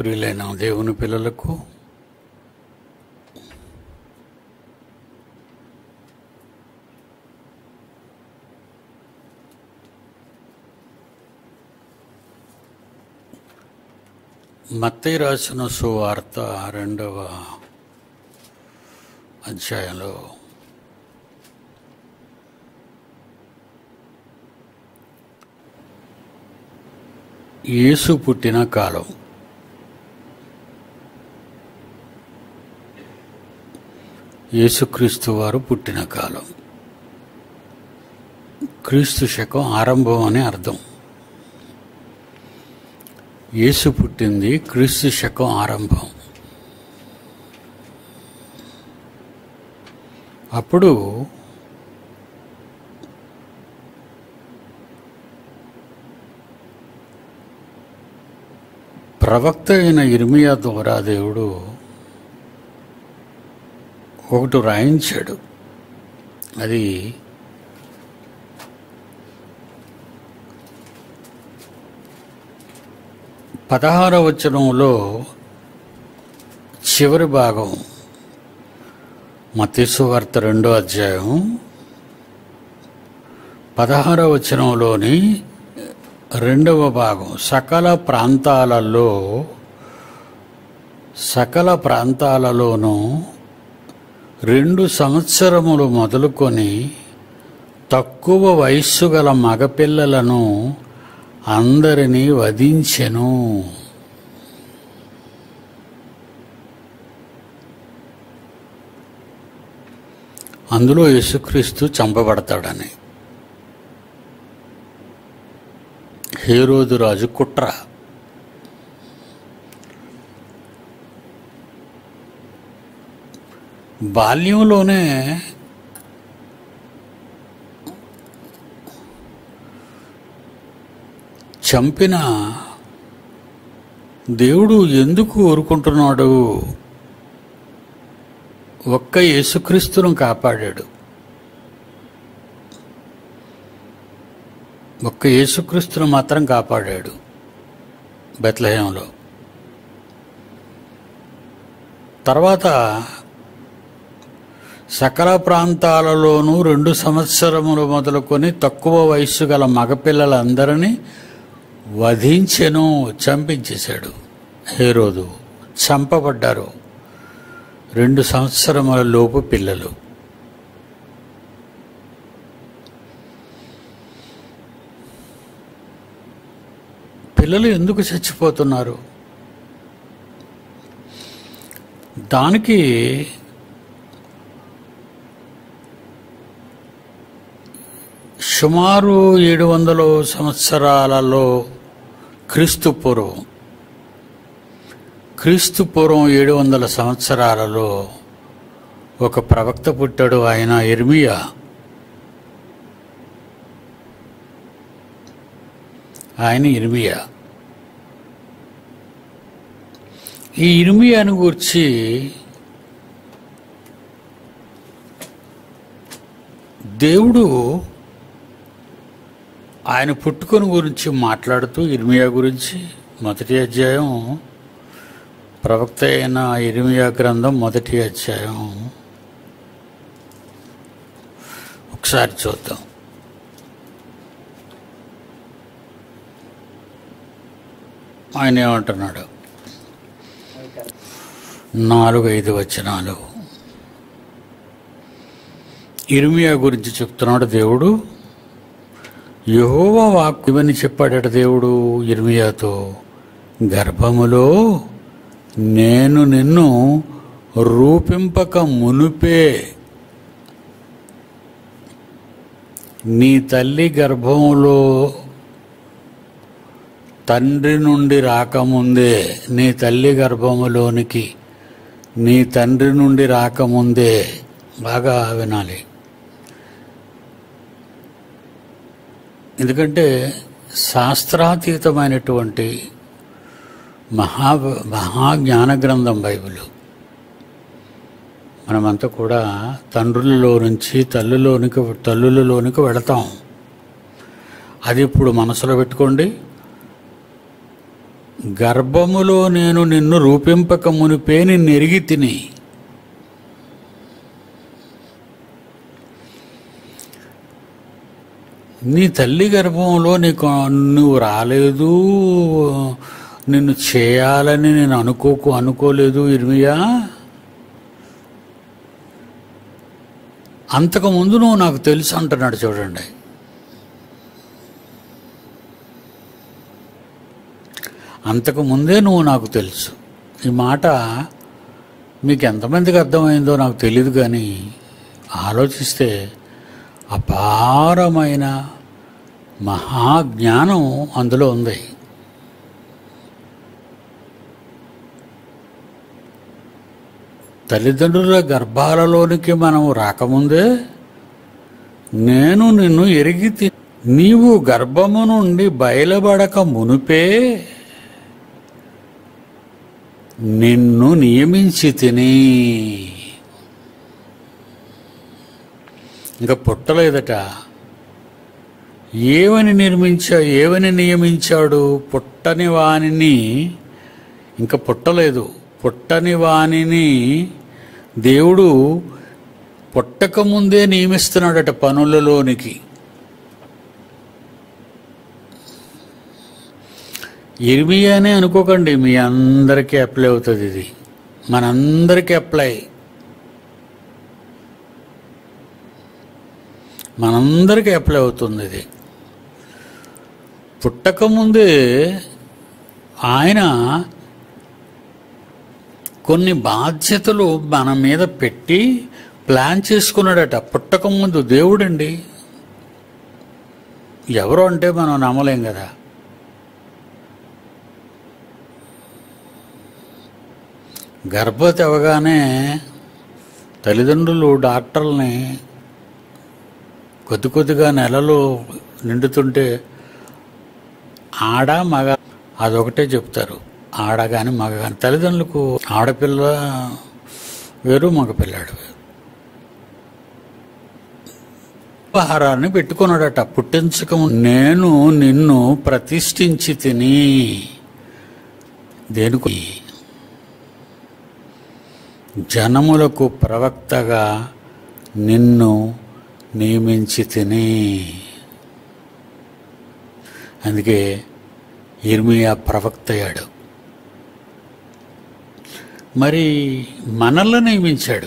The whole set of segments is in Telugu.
ప్రియులైన దేవుని పిల్లలకు మత్తయి రాసిన సువార్త రెండవ అధ్యాయంలో యేసు పుట్టిన కాలం యేసుక్రీస్తు వారు పుట్టిన కాలం క్రీస్తు శకం ఆరంభం అని అర్థం యేసు పుట్టింది క్రీస్తు శకం ఆరంభం అప్పుడు ప్రవక్త అయిన ఇర్మియా ద్వారా దేవుడు ఒకటి రాయించాడు అది పదహార వచనంలో చివరి భాగం మతీసు వార్త రెండో అధ్యాయం పదహార వచనంలోని రెండవ భాగం సకల ప్రాంతాలలో సకల ప్రాంతాలలోనూ రెండు సంవత్సరములు మొదలుకొని తక్కువ వయస్సు గల మగపిల్లలను అందరినీ వధించెను అందులో యేసుక్రీస్తు చంపబడతాడని హేరోదు రాజు కుట్ర బాల్యంలోనే చంపిన దేవుడు ఎందుకు ఊరుకుంటున్నాడు ఒక్క యేసుక్రీస్తును కాపాడాడు ఒక్క యేసుక్రీస్తును మాత్రం కాపాడాడు బెత్లహేంలో తర్వాత సకల ప్రాంతాలలోనూ రెండు సంవత్సరములు మొదలుకొని తక్కువ వయస్సు గల మగపిల్లలందరినీ వధించెను చంపించేశాడు హేరోదు చంపబడ్డారు రెండు సంవత్సరముల లోపు పిల్లలు పిల్లలు ఎందుకు చచ్చిపోతున్నారు దానికి సుమారు ఏడు వందల సంవత్సరాలలో క్రీస్తు పూర్వం క్రీస్తు పూర్వం ఏడు వందల సంవత్సరాలలో ఒక ప్రవక్త పుట్టాడు ఆయన ఇర్మియా ఆయన ఇర్మియా ఈ ఇర్మియాను గూర్చి దేవుడు ఆయన పుట్టుకొని గురించి మాట్లాడుతూ ఇర్మియా గురించి మొదటి అధ్యాయం ప్రవక్త అయిన ఇర్మియా గ్రంథం మొదటి అధ్యాయం ఒకసారి చూద్దాం ఆయన ఏమంటున్నాడు నాలుగు ఐదు వచనాలు ఇర్మియా గురించి చెప్తున్నాడు దేవుడు యహోవా వాక్కు ఇవని చెప్పాడట దేవుడు ఇర్మియాతో గర్భములో నేను నిన్ను రూపింపక మునుపే నీ తల్లి గర్భములో తండ్రి నుండి రాకముందే నీ తల్లి గర్భములోనికి నీ తండ్రి నుండి రాకముందే బాగా వినాలి ఎందుకంటే శాస్త్రాతీతమైనటువంటి మహా మహాజ్ఞాన గ్రంథం బైబిల్ మనమంతా కూడా తండ్రులలో నుంచి తల్లులోనికి తల్లులలోనికి వెళతాం అది ఇప్పుడు మనసులో పెట్టుకోండి గర్భములో నేను నిన్ను రూపింపక మునిపే నిన్ను ఎరిగి తిని నీ తల్లి గర్భంలో నీకు నువ్వు రాలేదు నిన్ను చేయాలని నేను అనుకోకు అనుకోలేదు ఇర్మియా అంతకుముందు నువ్వు నాకు తెలుసు అంటున్నాడు చూడండి అంతకు ముందే నువ్వు నాకు తెలుసు ఈ మాట మీకు ఎంతమందికి అర్థమైందో నాకు తెలియదు కానీ ఆలోచిస్తే అపారమైన మహాజ్ఞానం అందులో ఉంది తల్లిదండ్రుల గర్భాలలోనికి మనం రాకముందే నేను నిన్ను ఎరిగి తి- నీవు గర్భము నుండి బయలుపడక మునుపే నిన్ను నియమించి తిని ఇంకా పుట్టలేదట ఏమని నిర్మించా ఏమని నియమించాడు పుట్టని వానిని ఇంకా పుట్టలేదు పుట్టని వానిని దేవుడు పుట్టక ముందే నియమిస్తున్నాడట పనులలోనికి ఇర్మియానే అనుకోకండి మీ అందరికీ అప్లై అవుతుంది ఇది మనందరికీ అప్లై మనందరికీ అప్లై అవుతుంది ఇది పుట్టకముందే ఆయన కొన్ని బాధ్యతలు మన మీద పెట్టి ప్లాన్ చేసుకున్నాడట పుట్టకముందు దేవుడండి ఎవరు అంటే మనం నమ్మలేం కదా గర్భవతి అవగానే తల్లిదండ్రులు డాక్టర్లని కొద్ది కొద్దిగా నెలలు నిండుతుంటే ఆడ మగ అదొకటే చెప్తారు ఆడ కానీ మగ కానీ తల్లిదండ్రులకు ఆడపిల్ల వేరు మగపిల్లాడు వేరు ఆహారాన్ని పెట్టుకున్నాడట పుట్టించక ముందు, నేను నిన్ను ప్రతిష్ఠించి తిని దేనికి జనములకు ప్రవక్తగా నిన్ను నియమించి తిని అందుకే ఇర్మియా ప్రవక్త అయ్యాడు మరి మనల్ని నియమించాడు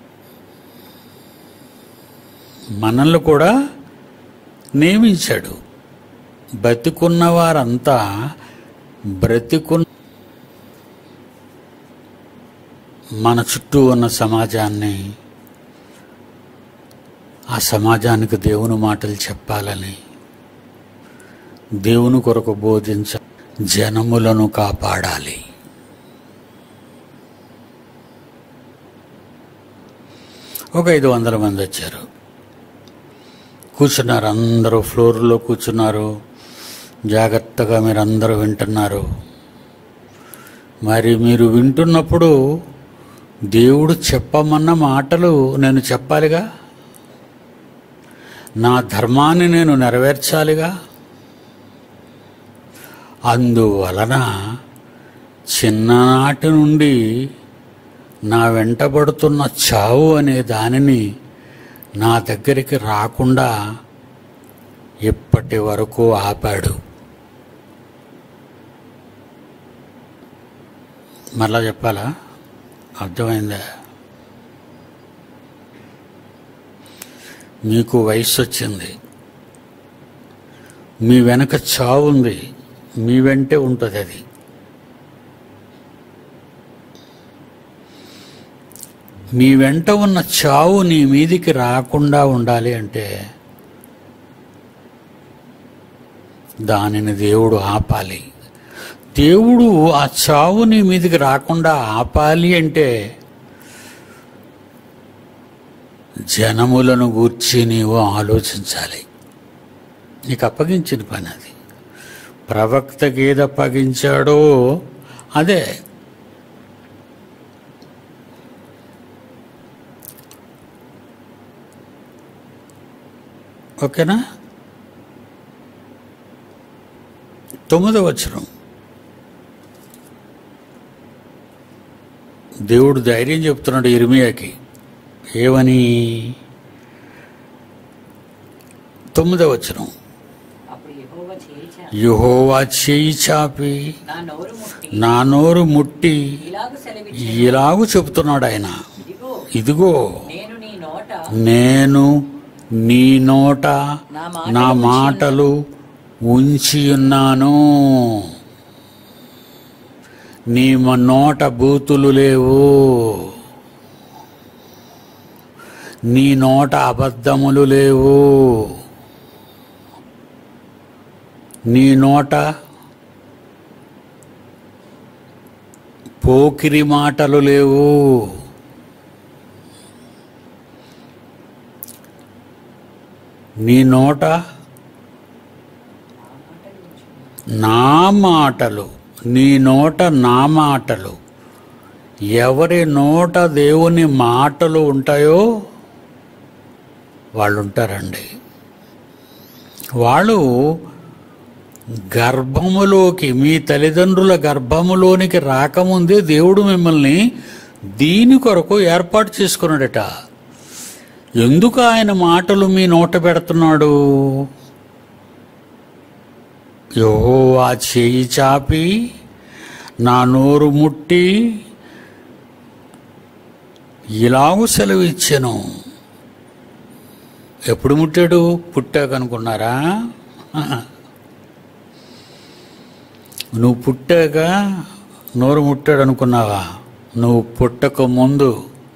మనల్ని కూడా నియమించాడు బ్రతికున్న వారంతా బ్రతికున్న మన చుట్టూ ఉన్న సమాజాన్ని ఆ సమాజానికి దేవుని మాటలు చెప్పాలని దేవుని కొరకు బోధించ జనములను కాపాడాలి ఒక ఐదు వందల మంది వచ్చారు కూర్చున్నారు అందరూ ఫ్లోర్లో కూర్చున్నారు జాగ్రత్తగా మీరు అందరూ వింటున్నారు మరి మీరు వింటున్నప్పుడు దేవుడు చెప్పమన్న మాటలు నేను చెప్పాలిగా నా ధర్మాన్ని నేను నెరవేర్చాలిగా అందువలన చిన్ననాటి నుండి నా వెంటబడుతున్న చావు అనే దానిని నా దగ్గరికి రాకుండా ఇప్పటి వరకు ఆపాడు మళ్ళా చెప్పాలా అర్థమైందా మీకు వయసు వచ్చింది మీ వెనక చావు ఉంది మీ వెంటే ఉంటుంది అది మీ వెంట ఉన్న చావు నీ మీదికి రాకుండా ఉండాలి అంటే దానిని దేవుడు ఆపాలి దేవుడు ఆ చావు నీ మీదికి రాకుండా ఆపాలి అంటే జనములను గూర్చి నీవు ఆలోచించాలి నీకు అప్పగించిన పని అది ప్రవక్తకి ఏది అప్పగించాడో అదే ఓకేనా తొమ్మిదవ వచనం దేవుడు ధైర్యం చెప్తున్నాడు ఇర్మియాకి ఏమని తొమ్మిదవ వచనం అప్పుడు యెహోవా చేయిచా యుహోవా చేయి చాపి నా నోరు ముట్టి నా నోరు ముట్టి ఇలాగు సెలవిచ్చి ఇలాగు చెబుతున్నాడు ఆయన ఇదిగో ఇదిగో నేను నీ నోట నేను నీ నోట నా నా మాటలు మాటలు ఉంచి ఉన్నాను నీ మ- నోట బూతులు లేవు నీ నోట అబద్ధములు లేవు నీ నోట పోకిరి మాటలు లేవు నీ నోట నా మాటలు నీ నోట నా మాటలు ఎవరి నోట దేవుని మాటలు ఉంటాయో వాళ్ళు ఉంటారండి వాళ్ళు గర్భములోకి మీ తల్లిదండ్రుల గర్భములోనికి రాకముందే దేవుడు మిమ్మల్ని దీని కొరకు ఏర్పాటు చేసుకున్నాడట ఎందుకు ఆయన మాటలు మీ నోట పెడుతున్నాడు యెహోవా చేయి చాపి నా నోరు ముట్టి ఇలాగు సెలవిచ్చెను ఎప్పుడు ముట్టాడు పుట్టాక అనుకున్నారా నువ్వు పుట్టాక నోరు ముట్టాడు అనుకున్నావా నువ్వు పుట్టక ముందు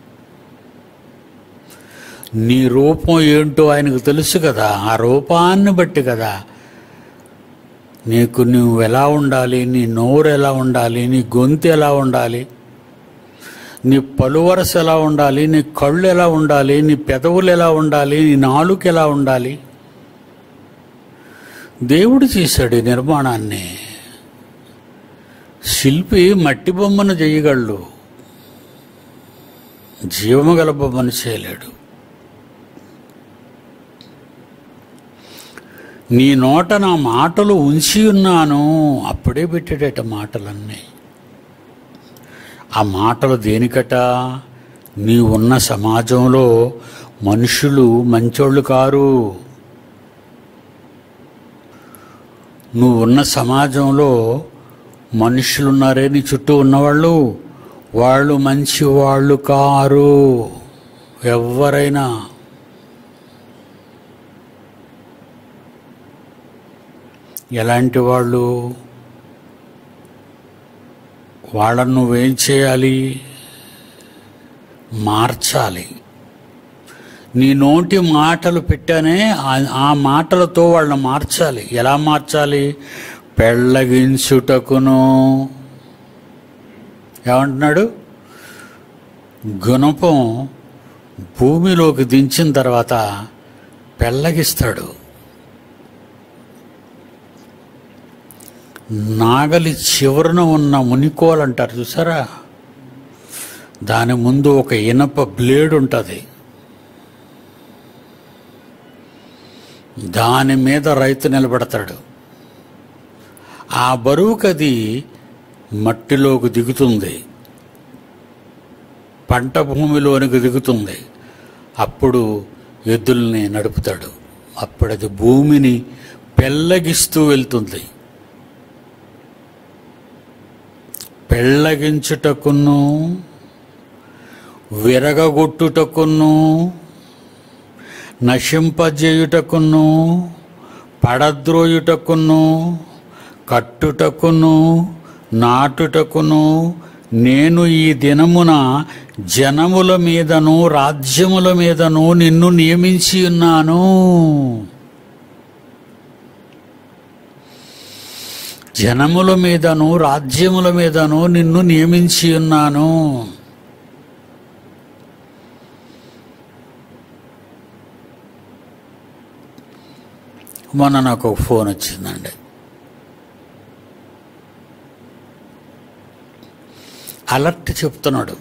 నీ రూపం ఏంటో ఆయనకు తెలుసు కదా ఆ రూపాన్ని బట్టి కదా నీకు నువ్వు ఎలా ఉండాలి నీ నోరు ఎలా ఉండాలి నీ గొంతు ఎలా ఉండాలి నీ పలువరస ఎలా ఉండాలి నీ కళ్ళు ఎలా ఉండాలి నీ పెదవులు ఎలా ఉండాలి నీ నాలుక ఎలా ఉండాలి దేవుడు చేశాడు ఈ నిర్మాణాన్ని శిల్పి మట్టి బొమ్మను చేయగలడు జీవము గల బొమ్మను చేయలేడు నీ నోట నా మాటలు ఉంచి ఉన్నాను అప్పుడే పెట్టాడట మాటలన్నీ ఆ మాటలు దేనికట నీ ఉన్న సమాజంలో మనుషులు మంచోళ్ళు కారు నువ్వు ఉన్న సమాజంలో మనుషులున్నారే నీ చుట్టూ ఉన్నవాళ్ళు వాళ్ళు మంచి వాళ్ళు కారు ఎవరైనా ఎలాంటి వాళ్ళు వాళ్ళను నువ్వేం చేయాలి మార్చాలి నీ నోటి మాటలు పెట్టానే ఆ- ఆ మాటలతో వాళ్ళని మార్చాలి ఎలా మార్చాలి పెళ్ళగించుటకును ఏమంటున్నాడు గుణపం భూమిలోకి దించిన తర్వాత పెళ్ళగిస్తాడు నాగలి చివరన ఉన్న మునికోలు అంటారు చూసారా దాని ముందు ఒక ఇనప బ్లేడ్ ఉంటుంది దాని మీద రైతు నిలబడతాడు ఆ బరువుకి అది మట్టిలోకి దిగుతుంది పంట భూమిలోనికి దిగుతుంది అప్పుడు ఎద్దుల్ని నడుపుతాడు అప్పుడు అది భూమిని పెళ్ళగిస్తూ వెళ్తుంది పెళ్ళగించుటకును విరగగొట్టుటకును నశింపజేయుటకును పడద్రోయుటకును కట్టుటకును నాటుటకును నేను ఈ దినమున జనముల మీదను రాజ్యముల మీదను నిన్ను నియమించి ఉన్నాను జనముల మీదను రాజ్యముల మీదను నిన్ను నియమించి ఉన్నాను మొన్న నాకు ఒక ఫోన్ వచ్చిందండి అలర్ట్ చెప్తున్నాడు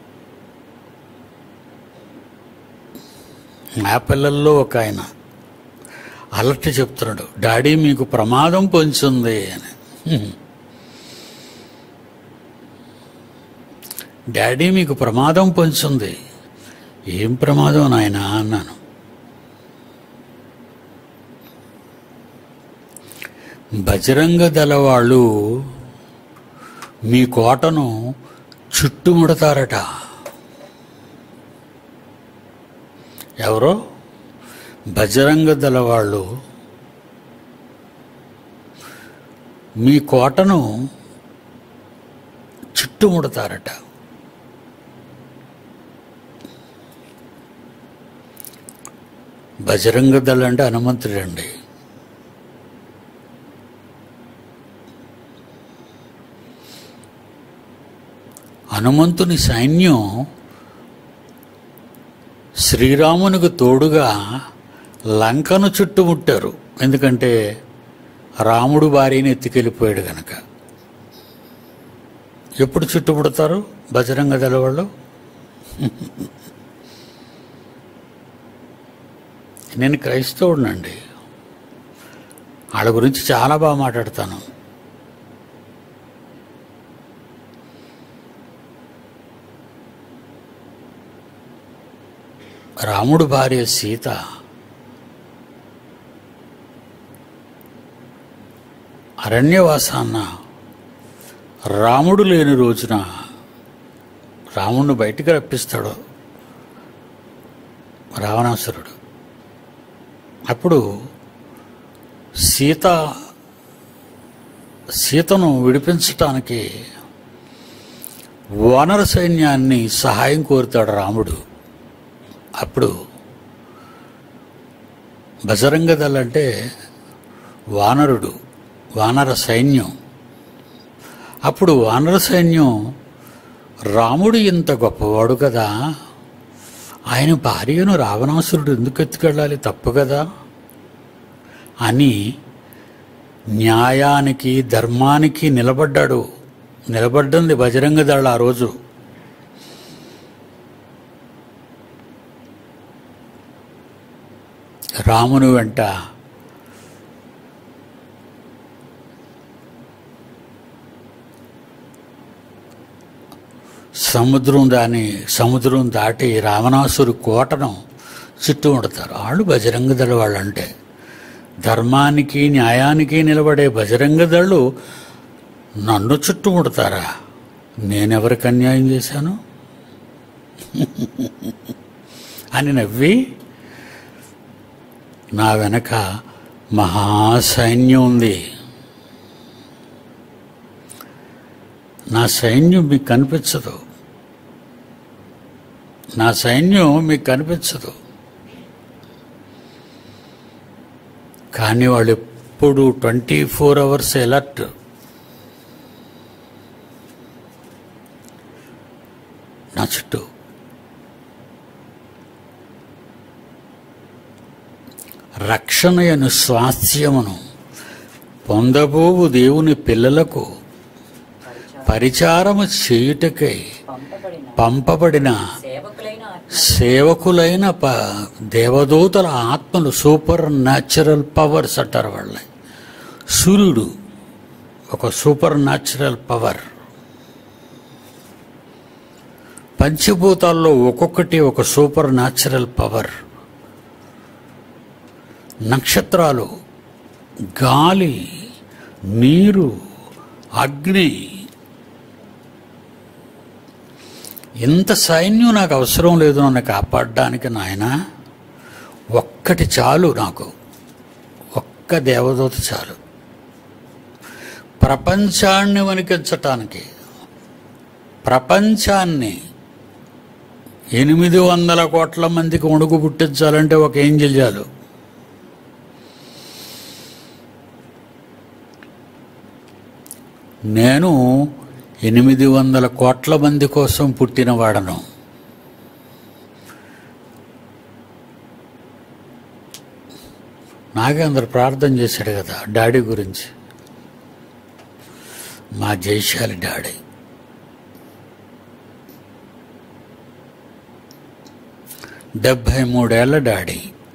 ఆ పిల్లల్లో ఒక ఆయన అలర్ట్ చెప్తున్నాడు డాడీ మీకు ప్రమాదం పొంచుంది అని హ్మ్. డాడీ మీకు ప్రమాదం పొంచుంది ఏం ప్రమాదం నాయన అన్నాను బజరంగ దళ వాళ్ళు మీ కోటను చుట్టుముడతారట ఎవరో బజరంగ దళ వాళ్ళు మీ కోటను చుట్టుముడతారట బజరంగ దళ అంటే హనుమంతుడండి హనుమంతుని సైన్యం శ్రీరామునికి తోడుగా లంకను చుట్టుముట్టారు ఎందుకంటే రాముడు భార్యని ఎత్తుకెళ్ళిపోయాడు గనక ఎప్పుడు చుట్టుముడతారు బజరంగ దళ వాళ్ళు నేను క్రైస్తవుడినండి వాళ్ళ గురించి చాలా బాగా మాట్లాడతాను రాముడు భార్య సీత అరణ్యవాసాన్న రాముడు లేని రోజున రాముడిని బయటికి రప్పిస్తాడు రావణాసురుడు అప్పుడు సీత సీతను విడిపించటానికి వానర సైన్యాన్ని సహాయం కోరుతాడు రాముడు అప్పుడు బజరంగ దళ అంటే వానరుడు వానర సైన్యం అప్పుడు వానర సైన్యం రాముడు ఇంత గొప్పవాడు కదా ఆయన భార్యను రావణాసురుడు ఎందుకు ఎత్తుకెళ్ళాలి తప్పు కదా అని న్యాయానికి ధర్మానికి నిలబడ్డాడు నిలబడ్డంది బజరంగ దళ ఆ రోజు రాముని వెంట సముద్రం దాని సముద్రం దాటి రావణాసురు కోటను చుట్టుముడతారు వాళ్ళు బజరంగ దళ వాళ్ళు అంటే ధర్మానికి న్యాయానికి నిలబడే బజరంగ దళ్ళు నన్ను చుట్టుముడతారా నేనెవరికి అన్యాయం చేశాను అని నవ్వి నా వెనక మహాసైన్యం ఉంది నా సైన్యం మీకు కనిపించదు నా సైన్యం మీకు కనిపించదు కానీ వాళ్ళు ఎప్పుడు ట్వంటీ ఫోర్ అవర్స్ ఎలర్ట్ నా చుట్టూ రక్షణయను స్వాస్థ్యమును పొందబోవు దేవుని పిల్లలకు పరిచారము చేయుటకై పంపబడిన పంపబడిన సేవకులైన ఆత్మ సేవకులైన ప దేవదూతల ఆత్మలు సూపర్ న్యాచురల్ పవర్స్ అంటారు వాళ్ళని సూర్యుడు ఒక సూపర్ న్యాచురల్ పవర్ పంచభూతాల్లో ఒక్కొక్కటి ఒక సూపర్ న్యాచురల్ పవర్ నక్షత్రాలు గాలి నీరు అగ్ని ఇంత సైన్యం నాకు అవసరం లేదు నన్ను కాపాడడానికి నాయన ఒక్కటి చాలు నాకు ఒక్క దేవదూత చాలు ప్రపంచాన్ని వణికించటానికి ప్రపంచాన్ని ఎనిమిది వందల కోట్ల మందికి వణుకు పుట్టించాలంటే ఒక ఏంజిల్ చాలు నేను ఎనిమిది వందల కోట్ల మంది కోసం పుట్టినవాడను నాగే అందరు ప్రార్థన చేశాడు కదా డాడీ గురించి మా జైశాలి డాడీ డెబ్భై మూడేళ్ల డాడీ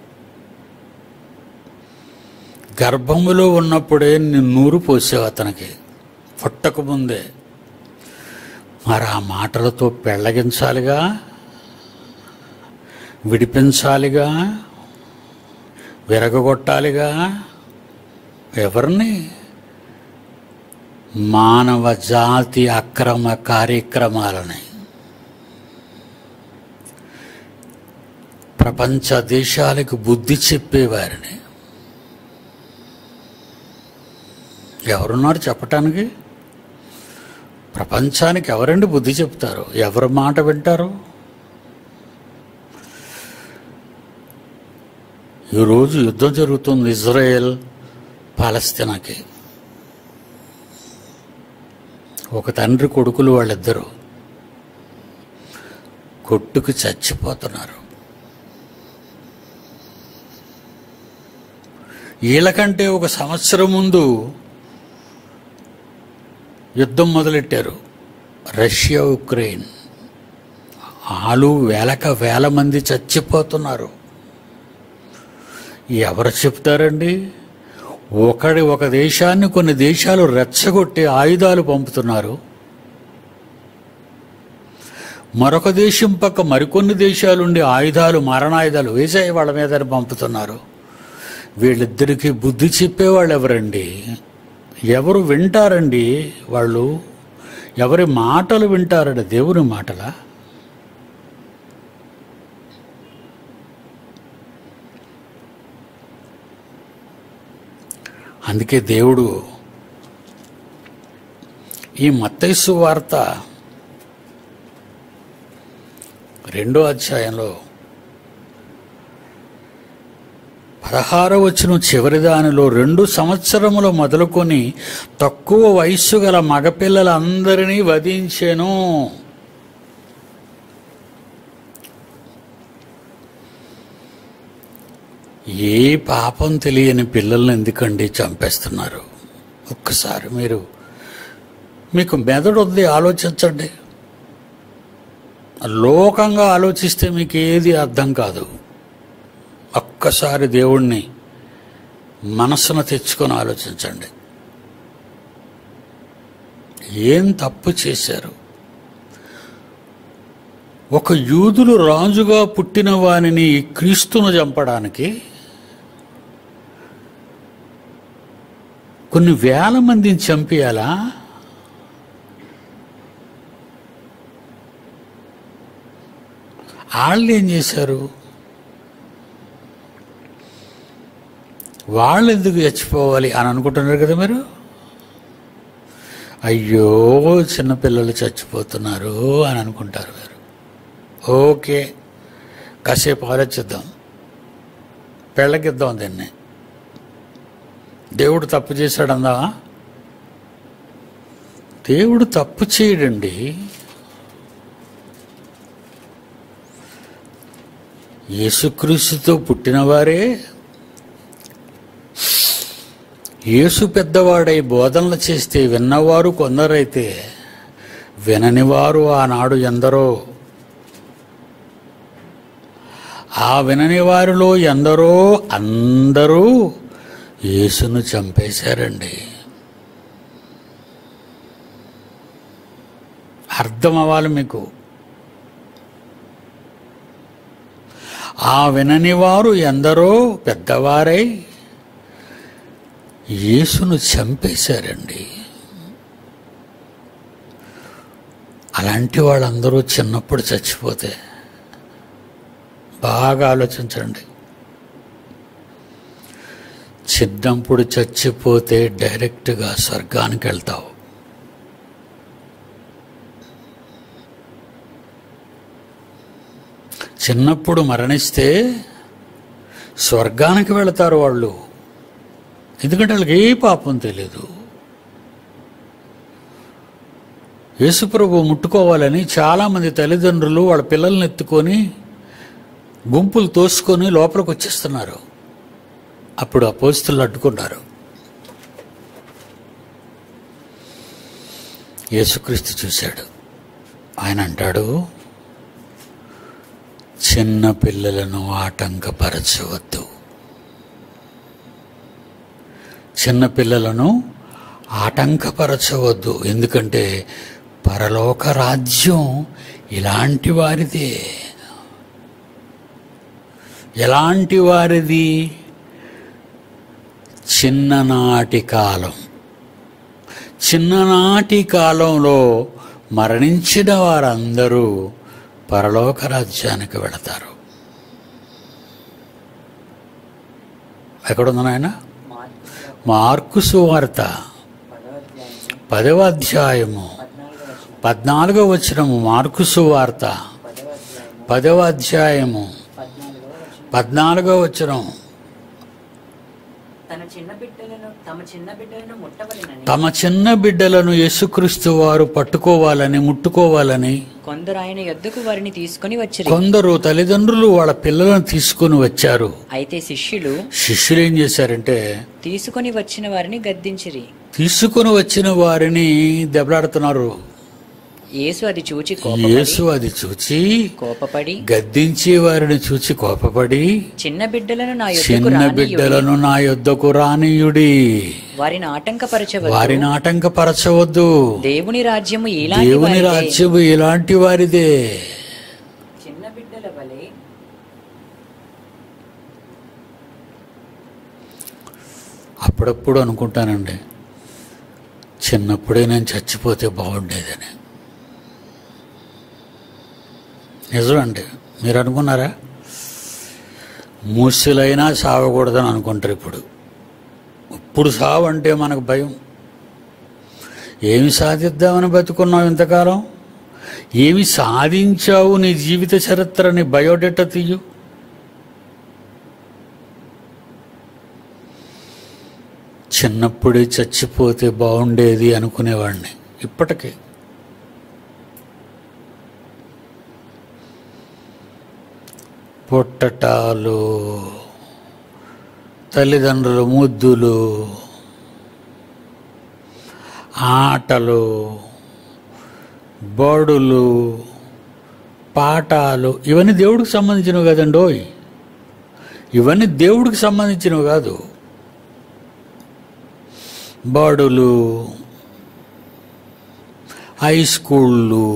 గర్భములో ఉన్నప్పుడే నేను నూరు పోసావు అతనికి పుట్టక ముందే మరి ఆ మాటలతో పెళ్ళగించాలిగా విడిపించాలిగా విరగగొట్టాలిగా ఎవరిని మానవ జాతి అక్రమ కార్యక్రమాలని ప్రపంచ దేశాలకు బుద్ధి చెప్పేవారిని ఎవరున్నారు చెప్పటానికి ప్రపంచానికి ఎవరండి బుద్ధి చెప్తారు ఎవరి మాట వింటారు ఈరోజు యుద్ధం జరుగుతుంది ఇజ్రాయెల్ పాలస్తీనాకి ఒక తండ్రి కొడుకులు వాళ్ళిద్దరూ కొట్టుకు చచ్చిపోతున్నారు వీళ్ళకంటే ఒక సంవత్సరం ముందు యుద్ధం మొదలెట్టారు రష్యా ఉక్రెయిన్ ఆలు వేలక వేల మంది చచ్చిపోతున్నారు ఎవరు చెప్తారండి ఒకడి ఒక దేశాన్ని కొన్ని దేశాలు రెచ్చగొట్టి ఆయుధాలు పంపుతున్నారు మరొక దేశం పక్క మరికొన్ని దేశాలుండి ఆయుధాలు మరణాయుధాలు వేసాయి వాళ్ళ మీద పంపుతున్నారు వీళ్ళిద్దరికీ బుద్ధి చెప్పేవాళ్ళు ఎవరండి ఎవరు వింటారండి వాళ్ళు ఎవరి మాటలు వింటారండి దేవుని మాటలా అందుకే దేవుడు ఈ మత్తైసు వార్త రెండో అధ్యాయంలో పదహారవ వచ్చిన చివరి దానిలో రెండు సంవత్సరములు మొదలుకొని తక్కువ వయస్సు గల మగపిల్లలందరినీ వధించెను ఏ పాపం తెలియని పిల్లల్ని ఎందుకండి చంపేస్తున్నారు ఒక్కసారి మీరు మీకు మెదడు ఉంది ఆలోచించండి లోకంగా ఆలోచిస్తే మీకు ఏది అర్థం కాదు ఒక్కసారి దేవుణ్ణి మనసును తెచ్చుకొని ఆలోచించండి ఏం తప్పు చేశారు ఒక యూదులు రాజుగా పుట్టిన వానిని క్రీస్తును చంపడానికి కొన్ని వేల మందిని చంపేయాలా వాళ్ళు ఏం చేశారు వాళ్ళు ఎందుకు చచ్చిపోవాలి అని అనుకుంటున్నారు కదా మీరు అయ్యో చిన్నపిల్లలు చచ్చిపోతున్నారు అని అనుకుంటారు మీరు ఓకే కాసేపు ఆలోచిద్దాం పెళ్ళకిద్దాం దీన్ని దేవుడు తప్పు చేశాడందా దేవుడు తప్పు చేయడండి యేసుక్రీస్తుతో పుట్టినవారే యేసు పెద్దవాడై బోధనలు చేస్తే విన్నవారు కొందరైతే విననివారు ఆనాడు ఎందరో ఆ వినని వారిలో ఎందరో అందరూ యేసును చంపేశారండి అర్థం అవ్వాలి మీకు ఆ వినని వారు ఎందరో పెద్దవారై యేసును చంపేశారండి అలాంటి వాళ్ళందరూ చిన్నప్పుడు చచ్చిపోతే బాగా ఆలోచించండి చిన్నప్పుడు చచ్చిపోతే డైరెక్ట్గా స్వర్గానికి వెళ్తావు చిన్నప్పుడు మరణిస్తే స్వర్గానికి వెళతారు వాళ్ళు ఎందుకంటే వాళ్ళకి ఏ పాపం తెలియదు యేసుప్రభు ముట్టుకోవాలని చాలామంది తల్లిదండ్రులు వాళ్ళ పిల్లల్ని ఎత్తుకొని గుంపులు తోసుకొని లోపలికి వచ్చేస్తున్నారు అప్పుడు ఆ పోస్తులు అడ్డుకున్నారు యేసుక్రీస్తు చూశాడు ఆయన అంటాడు చిన్న పిల్లలను ఆటంకపరచవద్దు చిన్న పిల్లలను ఆటంకపరచవద్దు ఎందుకంటే పరలోక రాజ్యం ఇలాంటి వారిదే ఎలాంటి వారిది చిన్ననాటి కాలం చిన్ననాటి కాలంలో మరణించిన వారందరూ పరలోక రాజ్యానికి వెళతారు ఎక్కడుంది నాయన మార్కు మార్కు సువార్త పదవ అధ్యాయము పదవ అధ్యాయము పద్నాలుగవ వచనం పద్నాలుగో వచనము మార్కు సువార్త పదవ అధ్యాయము పదవ అధ్యాయము పద్నాలుగవ వచనం పద్నాలుగో వచనం తన చిన్న బిడ్డలను తమ చిన్న బిడ్డలను ముట్టవలెనని తమ చిన్న బిడ్డలను యేసుక్రీస్తు వారు పట్టుకోవాలని ముట్టుకోవాలని కొందరు ఆయన యొద్దకు వారిని తీసుకొని వచ్చిరి కొందరు తల్లిదండ్రులు వాళ్ళ పిల్లలను తీసుకుని వచ్చారు అయితే శిష్యులు శిష్యులు ఏం చేశారంటే తీసుకొని వచ్చిన వారిని గద్దించిరి తీసుకుని వచ్చిన వారిని దెబ్బలాడుతున్నారు యేసు అది చూచి కోపపడి యేసు అది చూచి కోపపడి గద్దించే వారిని చూచి కోపపడి చిన్న బిడ్డలను నా యొద్దకు చిన్న రానియుడి బిడ్డలను నా యొద్దకు రానియుడి వారిని ఆటంకపరచవద్దు వారిని ఆటంకపరచవద్దు దేవుని రాజ్యము ఇలాంటి దేవుని వారిదే. రాజ్యము ఇలాంటి వారిదే చిన్న బిడ్డల వలె అప్పుడప్పుడు అనుకుంటానండి చిన్నప్పుడే నేను చచ్చిపోతే బాగుండేదని నిజమండి మీరు అనుకున్నారా ముసలైనా సావకూడదని అనుకుంటారు ఇప్పుడు ఇప్పుడు సావు అంటే మనకు భయం ఏమి సాధిద్దామని బతుకున్నావు ఇంతకాలం ఏమి సాధించావు నీ జీవిత చరిత్ర నీ బయోడేటా తీయు చిన్నప్పుడే చచ్చిపోతే బాగుండేది అనుకునేవాడిని ఇప్పటికీ పుట్టటాలు తల్లిదండ్రుల ముద్దులు ఆటలు బడులు పాఠాలు ఇవన్నీ దేవుడికి సంబంధించినవి కదండోయ్ ఇవన్నీ దేవుడికి సంబంధించినవి కాదు బడులు హై స్కూళ్ళు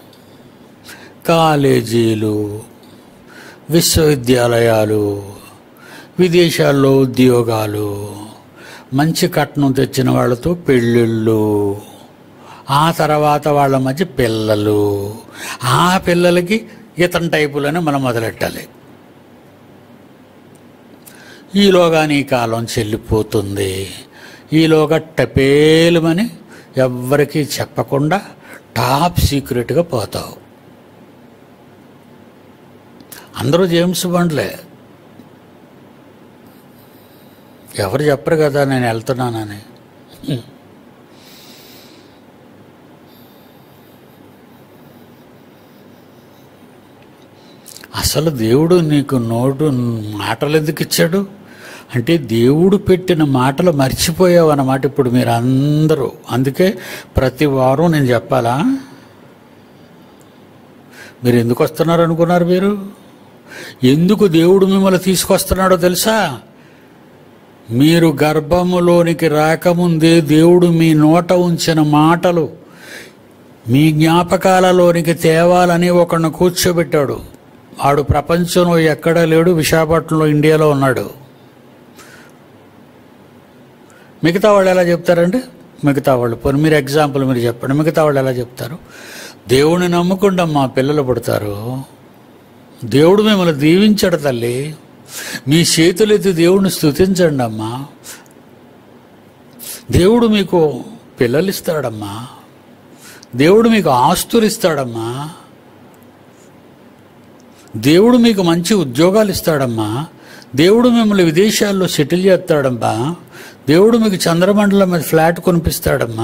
కాలేజీలు విశ్వవిద్యాలయాలు విదేశాల్లో ఉద్యోగాలు మంచి కట్నం తెచ్చిన వాళ్ళతో పెళ్ళిళ్ళు ఆ తర్వాత వాళ్ళ మధ్య పిల్లలు ఆ పిల్లలకి ఇతని టైపులని మనం మొదలెట్టాలి ఈలోగా నీ కాలం చెల్లిపోతుంది ఈలోగా టపేలుమని ఎవ్వరికీ చెప్పకుండా టాప్ సీక్రెట్గా పోతావు అందరూ జేమ్స్ బాండ్లే ఎవరు చెప్పరు కదా నేను వెళ్తున్నానని అసలు దేవుడు నీకు నోటు మాటలు ఎందుకు ఇచ్చాడు అంటే దేవుడు పెట్టిన మాటలు మర్చిపోయావు అన్నమాట ఇప్పుడు మీరు అందరూ అందుకే ప్రతి వారం నేను చెప్పాలా మీరు ఎందుకు వస్తున్నారు అనుకున్నారు మీరు ఎందుకు దేవుడు మిమ్మల్ని తీసుకొస్తున్నాడో తెలుసా మీరు గర్భములోనికి రాకముందే దేవుడు మీ నోట ఉంచిన మాటలు మీ జ్ఞాపకాలలోనికి తేవాలని ఒకరిని కూర్చోబెట్టాడు వాడు ప్రపంచంలో ఎక్కడా లేడు విశాఖపట్నంలో ఇండియాలో ఉన్నాడు మిగతా వాళ్ళు ఎలా చెప్తారండి మిగతా వాళ్ళు పోనీ మీరు ఎగ్జాంపుల్ మీరు చెప్పండి మిగతా వాళ్ళు ఎలా చెప్తారు దేవుని నమ్ముకుండా మా పిల్లలు పుడతారు దేవుడు మిమ్మల్ని దీవించాడు తల్లి మీ చేతులెత్తి దేవుడిని స్తుతించండి అమ్మా దేవుడు మీకు పిల్లలు ఇస్తాడమ్మా దేవుడు మీకు ఆస్తులు ఇస్తాడమ్మా దేవుడు మీకు మంచి ఉద్యోగాలు ఇస్తాడమ్మా దేవుడు మిమ్మల్ని విదేశాల్లో సెటిల్ చేస్తాడమ్మా దేవుడు మీకు చంద్రమండలం మీద ఫ్లాట్ కొనిపిస్తాడమ్మా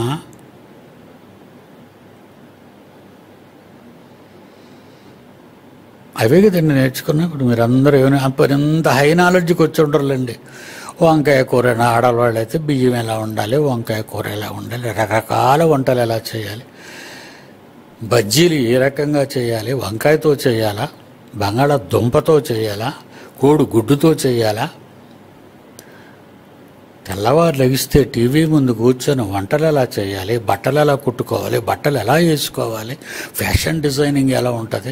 అవే కదండి నేర్చుకున్నా ఇప్పుడు మీరు అందరూ ఏమైనా అప్పుడు ఎంత హై నాలెడ్జ్కి వచ్చి ఉండరులేండి వంకాయ కూర ఆడవాళ్ళు అయితే బియ్యం ఎలా ఉండాలి వంకాయ కూర ఎలా ఉండాలి రకరకాల వంటలు ఎలా చేయాలి బజ్జీలు ఏ రకంగా చేయాలి వంకాయతో చేయాలా బంగాళాదుంపతో చేయాలా కోడి గుడ్డుతో చేయాలా తెల్లవారు లెగిస్తే టీవీ ముందు కూర్చొని వంటలు ఎలా చేయాలి బట్టలు ఎలా కుట్టుకోవాలి బట్టలు ఎలా వేసుకోవాలి ఫ్యాషన్ డిజైనింగ్ ఎలా ఉంటుంది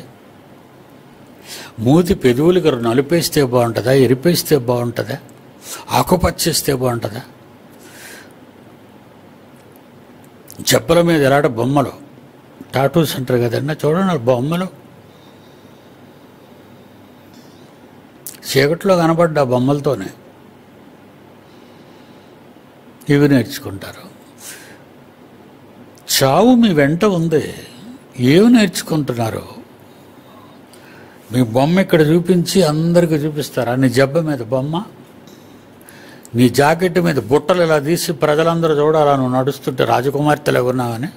మూతి పెదవులకి నలిపేస్తే బాగుంటుందా ఎరిపేస్తే బాగుంటుందా ఆకుపచ్చేస్తే బాగుంటుందా చెప్పల మీద ఎలాంటి బొమ్మలు టాటూస్ అంటారు కదండి చూడండి ఆ బొమ్మలు చీకట్లో కనబడ్డ ఆ బొమ్మలతోనే ఇవి నేర్చుకుంటారు చావు మీ వెంట ఉంది ఏమి నేర్చుకుంటున్నారు మీ బొమ్మ ఇక్కడ చూపించి అందరికీ చూపిస్తారా నీ జబ్బ మీద బొమ్మ నీ జాకెట్ మీద బుట్టలు ఇలా తీసి ప్రజలందరూ చూడాలా నువ్వు నడుస్తుంటే రాజకుమార్తెలు ఉన్నావని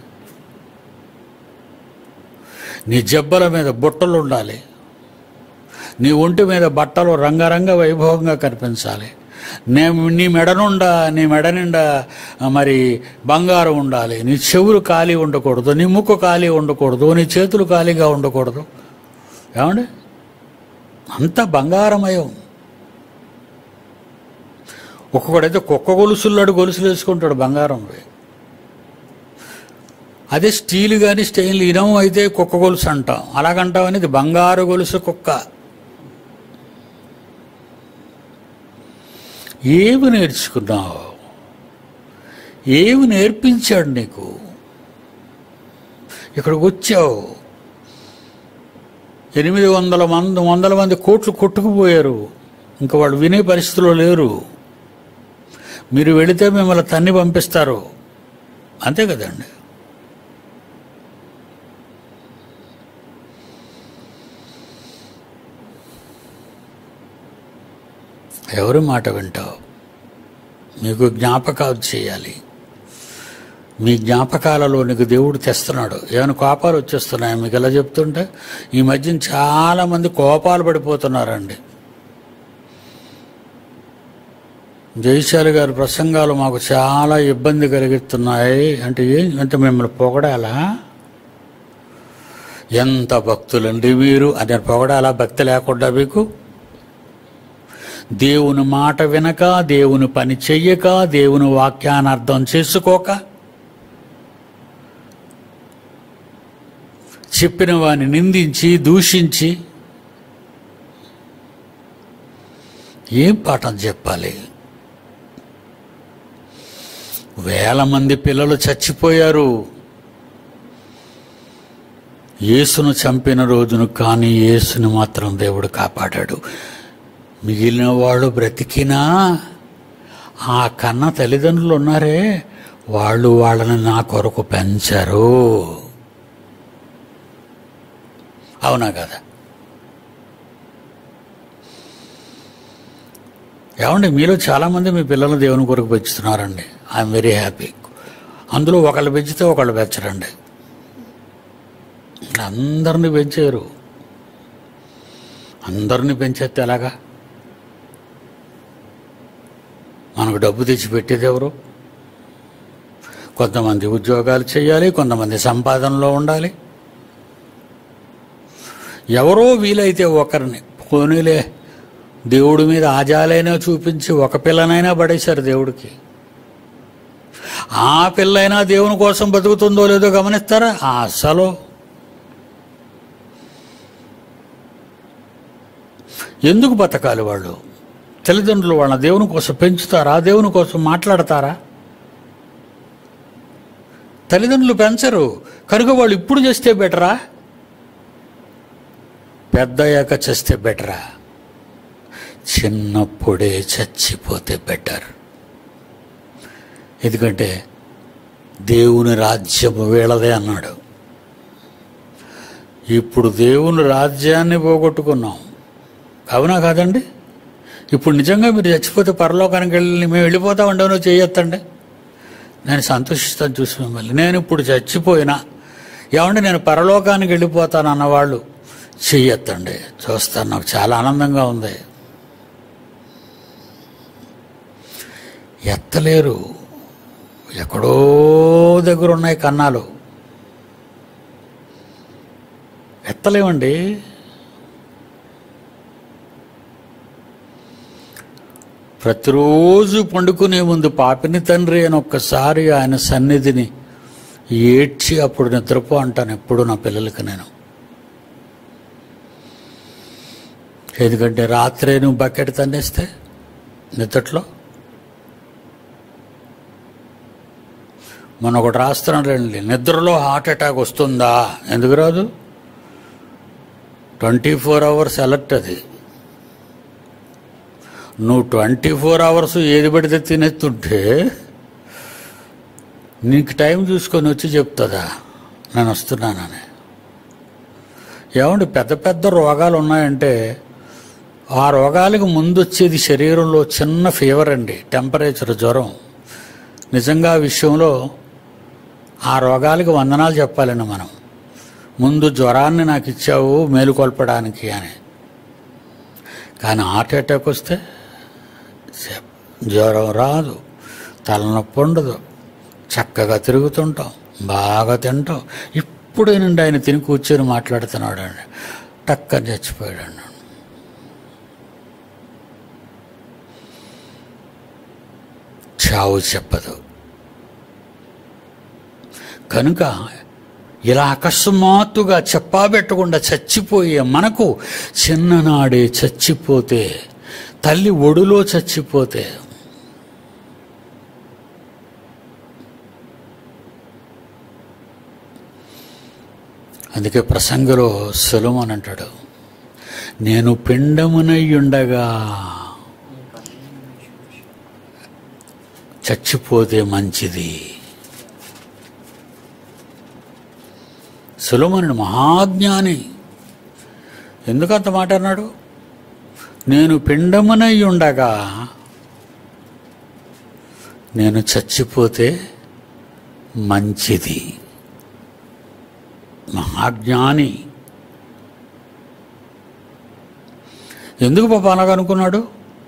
నీ జబ్బల మీద బుట్టలు ఉండాలి నీ ఒంటి మీద బట్టలు రంగరంగ వైభవంగా కనిపించాలి నే నీ మెడ నుండా నీ మెడ నిండా ఆ, మరి బంగారం ఉండాలి నీ చెవులు ఖాళీ ఉండకూడదు నీ ముక్కు ఖాళీ ఉండకూడదు నీ చేతులు ఖాళీగా ఉండకూడదు ఏమండి అంతా బంగారమయం ఒక్కొక్కడైతే కుక్క గొలుసులాడు గొలుసులు వేసుకుంటాడు బంగారం అదే స్టీల్ కానీ స్టెయిన్ ఇనం అయితే కుక్క గొలుసు అంటాం అలాగంటాం అనేది బంగారు గొలుసు కుక్క ఏమి నేర్చుకున్నావు ఏమి నేర్పించాడు నీకు ఇక్కడికి వచ్చావు ఎనిమిది వందల మంది వందల మంది కోట్లు కొట్టుకుపోయారు ఇంకా వాళ్ళు వినే పరిస్థితిలో లేరు మీరు వెళితే మిమ్మల్ని తన్ని పంపిస్తారు అంతే కదండి ఎవరి మాట వింటావు మీకు జ్ఞాపకాలు చేయాలి మీ జ్ఞాపకాలలో నీకు దేవుడు తెస్తున్నాడు ఏమైనా కోపాలు వచ్చేస్తున్నాయి మీకు ఎలా చెప్తుంటే ఈ మధ్యన చాలామంది కోపాలు పడిపోతున్నారండి జయశాలి గారి ప్రసంగాలు మాకు చాలా ఇబ్బంది కలిగిస్తున్నాయి అంటే ఏం అంటే మిమ్మల్ని పొగడాలా ఎంత భక్తులండి మీరు అని పొగడాలా భక్తి లేకుండా మీకు దేవుని మాట వినక దేవుని పని చెయ్యక దేవుని వాక్యాన్ని అర్థం చేసుకోక చెప్పిన వాని నిందించి దూషించి ఏం పాఠం చెప్పాలి వేల మంది పిల్లలు చచ్చిపోయారు యేసును చంపిన రోజును కానీ యేసుని మాత్రం దేవుడు కాపాడాడు మిగిలిన వాళ్ళు బ్రతికినా ఆ కన్న తల్లిదండ్రులు ఉన్నారే వాళ్ళు వాళ్ళని నా కొరకు పెంచరు అవునా కదా ఏమండి మీలో చాలామంది మీ పిల్లలు దేవుని కొరకు పెంచుతున్నారండి ఐఎమ్ వెరీ హ్యాపీ అందులో ఒకళ్ళు పెంచితే ఒకళ్ళు పెంచరండి అందరిని పెంచారు అందరిని పెంచేస్తే ఎలాగా మనకు డబ్బు తెచ్చి పెట్టేది ఎవరు కొంతమంది ఉద్యోగాలు చేయాలి కొంతమంది సంపాదనలో ఉండాలి ఎవరో వీలైతే ఒకరిని పోనీలే దేవుడి మీద ఆజాలైనా చూపించి ఒక పిల్లనైనా పడేశారు దేవుడికి ఆ పిల్లైనా దేవుని కోసం బతుకుతుందో లేదో గమనిస్తారా అసలు ఎందుకు బతకాలి వాళ్ళు తల్లిదండ్రులు వాళ్ళ దేవుని కోసం పెంచుతారా దేవుని కోసం మాట్లాడతారా తల్లిదండ్రులు పెంచరు కనుక వాళ్ళు ఇప్పుడు చేస్తే బెటరా పెద్దయ్యాక చేస్తే బెటరా చిన్నప్పుడే చచ్చిపోతే బెటర్ ఎందుకంటే దేవుని రాజ్యము వీళ్ళదే అన్నాడు ఇప్పుడు దేవుని రాజ్యాన్ని పోగొట్టుకున్నాం అవునా కాదండి ఇప్పుడు నిజంగా మీరు చచ్చిపోతే పరలోకానికి వెళ్ళి మేము వెళ్ళిపోతామండి నువ్వు చేయొద్దండి నేను సంతోషిస్తాను చూసి మిమ్మల్ని నేను ఇప్పుడు చచ్చిపోయినా ఏమంటే నేను పరలోకానికి వెళ్ళిపోతాను అన్నవాళ్ళు చెయ్యొద్దండి చూస్తాను నాకు చాలా ఆనందంగా ఉంది ఎత్తలేరు ఎక్కడో దగ్గర ఉన్నాయి కన్నాలు ఎత్తలేమండి ప్రతిరోజు పండుకునే ముందు పాపిని తండ్రి అని ఒక్కసారి ఆయన సన్నిధిని ఏడ్చి అప్పుడు నిద్రపో అంటాను ఎప్పుడు నా పిల్లలకి నేను ఎందుకంటే రాత్రే నువ్వు బకెట్ తన్నేస్తే నిద్రలో మొన్న ఒకటి రాస్తున్నాడండి నిద్రలో హార్ట్ అటాక్ వస్తుందా ఎందుకు రాదు ట్వంటీ ఫోర్ అవర్స్ అలర్ట్ అది నువ్వు ట్వంటీ ఫోర్ అవర్స్ ఏది పడితే తినేస్తుంటే నీకు టైం చూసుకొని వచ్చి చెప్తుందా నేను వస్తున్నానని ఏమండి పెద్ద పెద్ద రోగాలు ఉన్నాయంటే ఆ రోగాలకు ముందు వచ్చేది శరీరంలో చిన్న ఫీవర్ అండి టెంపరేచర్ జ్వరం నిజంగా ఆ విషయంలో ఆ రోగాలకు వందనాలు చెప్పాలండి మనం ముందు జ్వరాన్ని నాకు ఇచ్చావు మేలుకొల్పడానికి అని కానీ హార్ట్ అటాక్ వస్తే చెప్- జ్వరం రాదు తలనొప్పి ఉండదు చక్కగా తిరుగుతుంటాం బాగా తింటాం ఇప్పుడేనండి ఆయన తిని కూర్చొని మాట్లాడుతున్నాడు అండి టక్కని చచ్చిపోయాడు అండి చావు చెప్పదు కనుక ఇలా అకస్మాత్తుగా చెప్పాబెట్టకుండా చచ్చిపోయే మనకు చిన్ననాడే చచ్చిపోతే తల్లి ఒడిలో చచ్చిపోతే అందుకే ప్రసంగలో సులమని అంటాడు నేను పిండమునై ఉండగా చచ్చిపోతే మంచిది సులమనుడు మహాజ్ఞాని ఎందుకంత మాట అన్నాడు నేను పిండమునై ఉండగా నేను చచ్చిపోతే మంచిది మహాజ్ఞాని ఎందుకు పాప అలాగ అనుకున్నాడు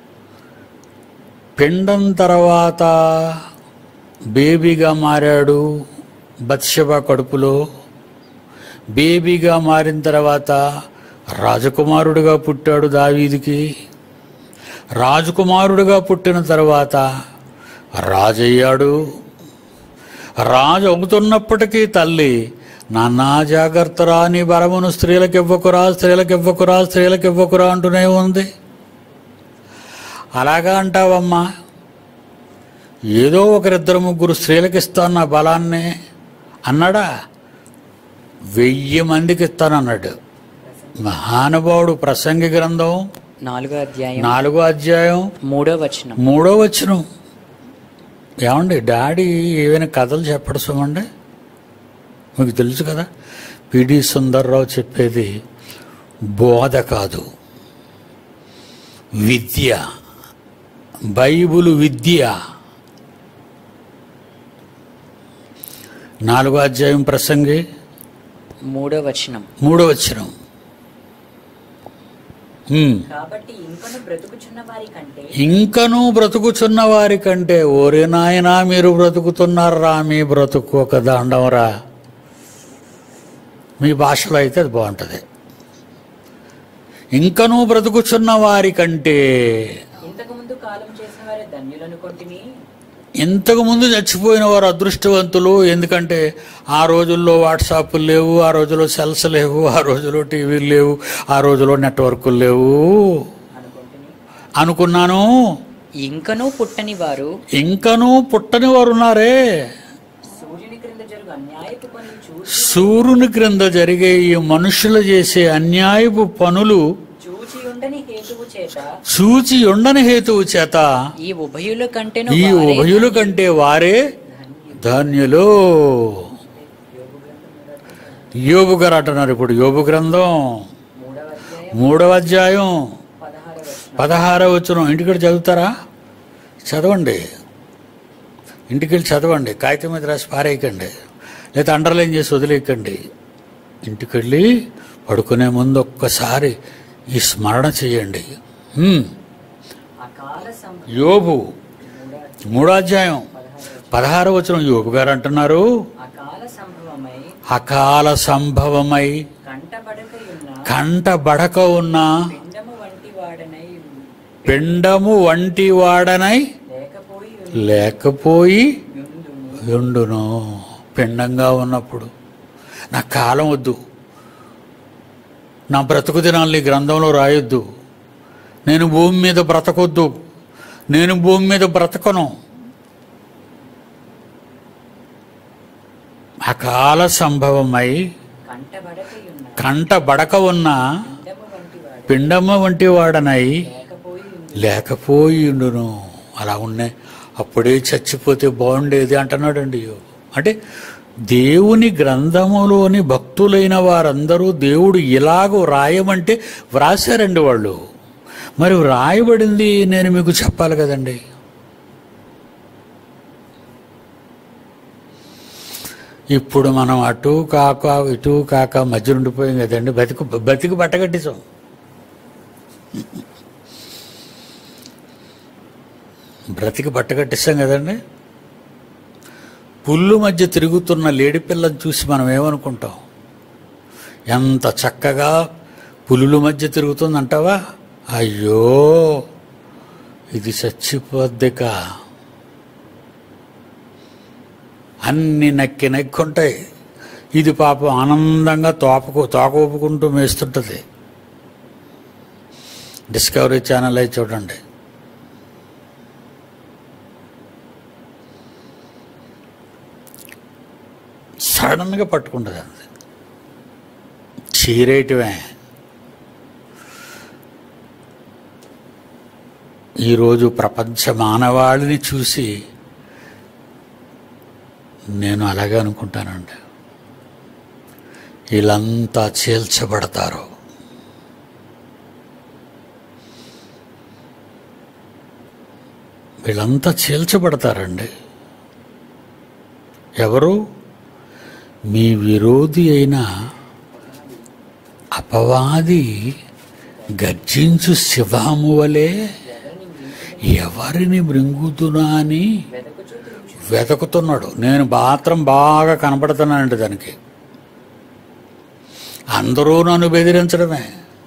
పిండం తర్వాత బేబీగా మారాడు బత్షబ కడుపులో బేబీగా మారిన తర్వాత రాజకుమారుడిగా పుట్టాడు దావీదికి రాజకుమారుడిగా పుట్టిన తర్వాత రాజయ్యాడు రాజు అవుతున్నప్పటికీ తల్లి నాన్న జాగ్రత్త రా నీ బలమును స్త్రీలకు ఇవ్వకురా స్త్రీలకు ఇవ్వకురా స్త్రీలకు ఇవ్వకురా అంటూనే ఉంది అలాగా అంటావమ్మా ఏదో ఒకరిద్దరు ముగ్గురు స్త్రీలకు ఇస్తాను నా బలాన్ని అన్నాడా వెయ్యి మందికి ఇస్తానన్నాడు మహానుభావుడు ప్రసంగి గ్రంథం నాలుగో అధ్యాయం నాలుగో అధ్యాయం మూడో వచనం మూడో వచనం ఏమండి డాడీ ఏవైనా కథలు చెప్పడు సుమండి మీకు తెలుసు కదా పిడి సుందర్రావు చెప్పేది బోధ కాదు విద్య బైబుల్ విద్య నాలుగో అధ్యాయం ప్రసంగి మూడో వచనం మూడో వచనం హ్మ్. కాబట్టి ఇంకను బ్రతుకుచున్న వారి కంటే ఇంకనూ బ్రతుకుచున్న వారి కంటే ఓరే నాయనా మీరు బ్రతుకుతున్నారా మీ బ్రతుకు ఒక దండంరా మీ భాషలో అయితే అది బాగుంటుంది ఇంకనూ బ్రతుకుచున్న వారి కంటే ఇంతకు ముందు కాలం చేసిన వారి ధన్యులను కొట్టిని ఇంతకు ముందు చచ్చిపోయిన వారు అదృష్టవంతులు ఎందుకంటే ఆ రోజుల్లో వాట్సాప్లు లేవు ఆ రోజుల్లో సెల్స్ లేవు ఆ రోజుల్లో టీవీలు లేవు ఆ రోజుల్లో నెట్వర్క్లు లేవు అనుకుంటుని అనుకున్నాను ఇంకనూ పుట్టని వారు ఇంకనూ పుట్టని వారు ఉన్నారే సూర్యుని క్రింద జరుగు అన్యాయపు పనులు చూసి సూర్యుని క్రింద జరిగే ఈ మనుషులు చేసే అన్యాయపు పనులు చూచి ఉండని హేతువు చేత చూచి ఉండని హేతువు చేత ఈ ఉభయుల కంటేను ఈ వారే ఉభయుల కంటే వారే ధన్యులు యోబు గారు అంటున్నారు ఇప్పుడు యోబు గ్రంథం మూడవ అధ్యాయం మూడవ అధ్యాయం పదహారవ వచనం పదహారవ వచ్చిన ఇంటికి చదువుతారా చదవండి ఇంటికి వెళ్ళి చదవండి కాగితం మీద రాసి పారేయకండి లేదా అండర్లైన్ చేసి వదిలేయకండి ఇంటికి వెళ్ళి పడుకునే ముందు ఒక్కసారి ఈ స్మరణ చేయండి హ్మ్. అకాల సం యోబు మూడవ మూడో అధ్యాయం పదహారవ వచనం యోబు గారు అంటున్నారు అకాల సంభవమై అకాల సంభవమై కంటబడకయున్న కంట బడక ఉన్న పిండము వంటి వాడనై పిండము వంటి వాడనై లేకపోయి లేకపోయి ఉండును ఉండును పిండంగా ఉన్నప్పుడు నా కాలం వద్దు నా బ్రతుకు దినాలు ఈ గ్రంథంలో రాయొద్దు నేను భూమి మీద బ్రతకొద్దు నేను భూమి మీద బ్రతకను అకాల సంభవమై కంటబడకై ఉన్న కంట బడక ఉన్న పిండము వంటి వాడు పిండమ్మ వంటి వాడనై లేకపోయి ఉండును లేకపోయిండును అలా ఉన్నాయి అప్పుడే చచ్చిపోతే బాగుండేది అంటున్నాడండి యోగు అంటే దేవుని గ్రంథములోని భక్తులైన వారందరూ దేవుడు ఇలాగో రాయమంటే వ్రాసారండి వాళ్ళు మరి వ్రాయబడింది నేను మీకు చెప్పాలి కదండి ఇప్పుడు మనం అటు కాక ఇటు కాక మధ్య ఉండిపోయాం కదండి బతికి బతికి బట్టగట్టించాం బ్రతికి బట్టగట్టిస్తాం కదండి పుల్లు మధ్య తిరుగుతున్న లేడి పిల్లని చూసి మనం ఏమనుకుంటాం ఎంత చక్కగా పులుల మధ్య తిరుగుతుందంటావా అయ్యో ఇది చచ్చిపోద్దిక అన్ని నక్కి నక్కుంటాయి ఇది పాపం ఆనందంగా తోపకు తోక ఊపుకుంటూ మేస్తుంటుంది డిస్కవరీ ఛానల్ అయి చూడండి సడన్గా పట్టుకుంటుంది అది చీరేయటమే ఈరోజు ప్రపంచ మానవాళిని చూసి నేను అలాగే అనుకుంటానండి వీళ్ళంతా చీల్చబడతారు వీళ్ళంతా చీల్చబడతారండి ఎవరు మీ విరోధి అయిన అపవాది గర్జించు శివము వలె ఎవరిని మృంగుతున్నా అని వెదకుచూ తిరుగుచు వెతుకుతున్నాడు నేను మాత్రం బాగా కనపడుతున్నానండి దానికి అందరూ నన్ను బెదిరించడమే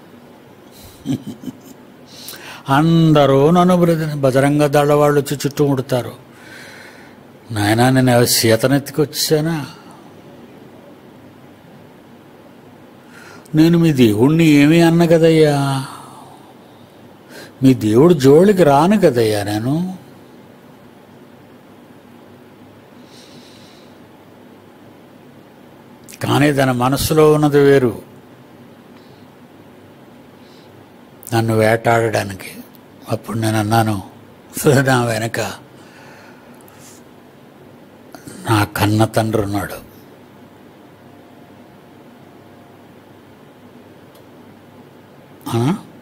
అందరూ నన్ను బెదిరి బజరంగ దళ వాళ్ళు వచ్చి చుట్టుముడతారు నాయనా నేను ఎవరి సీతనెత్తికొచ్చానా నేను మీ దేవుణ్ణి ఏమీ అన్న కదయ్యా మీ దేవుడు జోలికి రాను కదయ్యా నేను కానీ తన మనస్సులో ఉన్నది వేరు నన్ను వేటాడడానికి అప్పుడు నేను అన్నాను నా వెనక నా కన్న తండ్రి ఉన్నాడు ఆ?